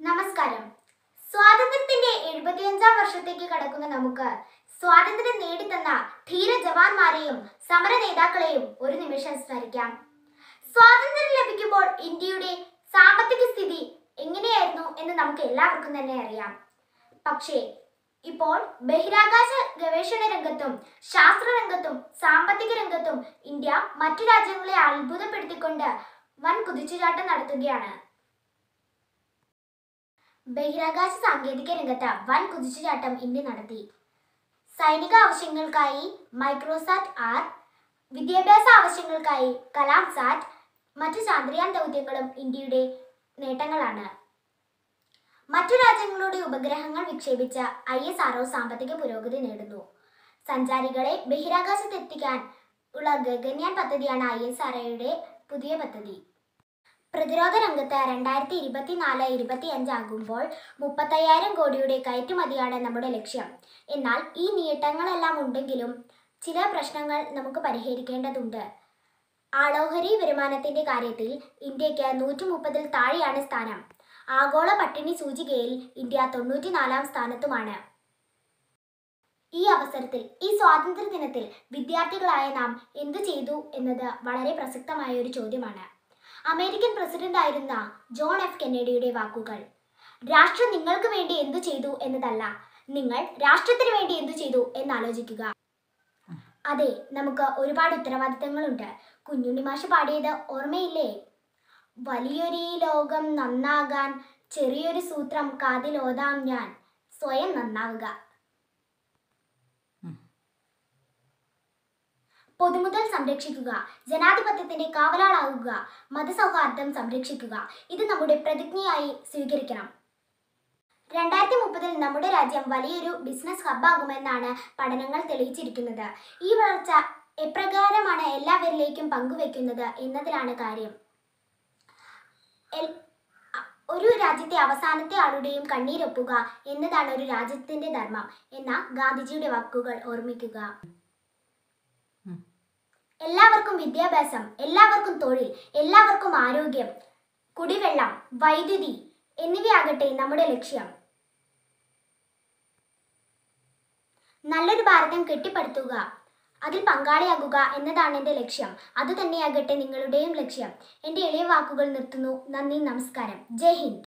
നമസ്കാരം സ്വാതന്ത്ര്യത്തിന്റെ എഴുപത്തിയഞ്ചാം വർഷത്തേക്ക് കടക്കുന്ന നമുക്ക് സ്വാതന്ത്ര്യം നേടിത്തന്ന ധീര ജവാന്മാരെയും സമര നേതാക്കളെയും ഒരു നിമിഷം സ്മരിക്കാം സ്വാതന്ത്ര്യം ലഭിക്കുമ്പോൾ ഇന്ത്യയുടെ സാമ്പത്തിക സ്ഥിതി എങ്ങനെയായിരുന്നു എന്ന് നമുക്ക് എല്ലാവർക്കും തന്നെ അറിയാം പക്ഷേ ഇപ്പോൾ ബഹിരാകാശ ഗവേഷണ രംഗത്തും ശാസ്ത്ര രംഗത്തും സാമ്പത്തിക രംഗത്തും ഇന്ത്യ മറ്റു രാജ്യങ്ങളെ അത്ഭുതപ്പെടുത്തിക്കൊണ്ട് വൻ കുതിച്ചുചാട്ടം നടത്തുകയാണ് ബഹിരാകാശ സാങ്കേതിക രംഗത്ത് വൻ കുതിച്ചുചാട്ടം ഇന്ത്യ നടത്തി സൈനിക ആവശ്യങ്ങൾക്കായി മൈക്രോസാറ്റ് ആർ വിദ്യാഭ്യാസ ആവശ്യങ്ങൾക്കായി കലാം സാറ്റ് മറ്റു ചാന്ദ്രയാൻ ദൗത്യങ്ങളും ഇന്ത്യയുടെ നേട്ടങ്ങളാണ് മറ്റു രാജ്യങ്ങളുടെ ഉപഗ്രഹങ്ങൾ വിക്ഷേപിച്ച ഐ എസ് ആർഒ സാമ്പത്തിക പുരോഗതി നേടുന്നു സഞ്ചാരികളെ ബഹിരാകാശത്തെത്തിക്കാൻ ഉള്ള ഗഗൻയാൻ പദ്ധതിയാണ് ഐ എസ് ആർഒയുടെ പുതിയ പദ്ധതി പ്രതിരോധ രംഗത്ത് രണ്ടായിരത്തി ഇരുപത്തിനാല് ഇരുപത്തി അഞ്ചാകുമ്പോൾ മുപ്പത്തയ്യായിരം കോടിയുടെ കയറ്റുമതിയാണ് നമ്മുടെ ലക്ഷ്യം എന്നാൽ ഈ നേട്ടങ്ങളെല്ലാം ഉണ്ടെങ്കിലും ചില പ്രശ്നങ്ങൾ നമുക്ക് പരിഹരിക്കേണ്ടതുണ്ട് ആളോഹരി വരുമാനത്തിന്റെ കാര്യത്തിൽ ഇന്ത്യക്ക് നൂറ്റി മുപ്പതിൽ താഴെയാണ് സ്ഥാനം ആഗോള പട്ടിണി സൂചികയിൽ ഇന്ത്യ തൊണ്ണൂറ്റിനാലാം സ്ഥാനത്തുമാണ് ഈ അവസരത്തിൽ ഈ സ്വാതന്ത്ര്യ ദിനത്തിൽ വിദ്യാർത്ഥികളായ നാം എന്തു ചെയ്തു എന്നത് വളരെ പ്രസക്തമായ ഒരു ചോദ്യമാണ് അമേരിക്കൻ പ്രസിഡന്റ് ആയിരുന്ന ജോൺ എഫ് കെന്നഡിയുടെ വാക്കുകൾ രാഷ്ട്രം നിങ്ങൾക്ക് വേണ്ടി എന്തു ചെയ്തു എന്നതല്ല നിങ്ങൾ രാഷ്ട്രത്തിന് വേണ്ടി എന്തു ചെയ്തു എന്നാലോചിക്കുക അതെ നമുക്ക് ഒരുപാട് ഉത്തരവാദിത്തങ്ങളുണ്ട് കുഞ്ഞുണ്ണി മാഷ് പാടിയത് ഓർമ്മയില്ലേ വലിയൊരു ഈ ലോകം നന്നാകാൻ ചെറിയൊരു സൂത്രം കാതിലോതാം ഞാൻ സ്വയം നന്നാവുക പൊതുമുതൽ സംരക്ഷിക്കുക ജനാധിപത്യത്തിന്റെ കാവലാളാകുക മതസൗഹാർദ്ദം സംരക്ഷിക്കുക ഇത് നമ്മുടെ പ്രതിജ്ഞയായി സ്വീകരിക്കണം രണ്ടായിരത്തി മുപ്പതിൽ നമ്മുടെ രാജ്യം വലിയൊരു ബിസിനസ് ഹബ്ബാകുമെന്നാണ് പഠനങ്ങൾ തെളിയിച്ചിരിക്കുന്നത് ഈ വളർച്ച എപ്രകാരമാണ് എല്ലാവരിലേക്കും പങ്കുവെക്കുന്നത് എന്നതിലാണ് കാര്യം എൽ- അ- ഒരു രാജ്യത്തെ അവസാനത്തെ ആളുടെയും കണ്ണീരൊപ്പുക എന്നതാണ് ഒരു രാജ്യത്തിന്റെ ധർമ്മം എന്ന ഗാന്ധിജിയുടെ വാക്കുകൾ ഓർമ്മിക്കുക എല്ലാവർക്കും വിദ്യാഭ്യാസം എല്ലാവർക്കും തൊഴിൽ എല്ലാവർക്കും ആരോഗ്യം കുടിവെള്ളം വൈദ്യുതി എന്നിവയാകട്ടെ നമ്മുടെ ലക്ഷ്യം നല്ലൊരു ഭാരതം കെട്ടിപ്പടുത്തുക അതിൽ പങ്കാളിയാകുക എന്നതാണ് എൻ്റെ ലക്ഷ്യം അതുതന്നെയാകട്ടെ നിങ്ങളുടെയും ലക്ഷ്യം എൻ്റെ എളിയ വാക്കുകൾ നിർത്തുന്നു നന്ദി നമസ്കാരം ജയ് ഹിന്ദ്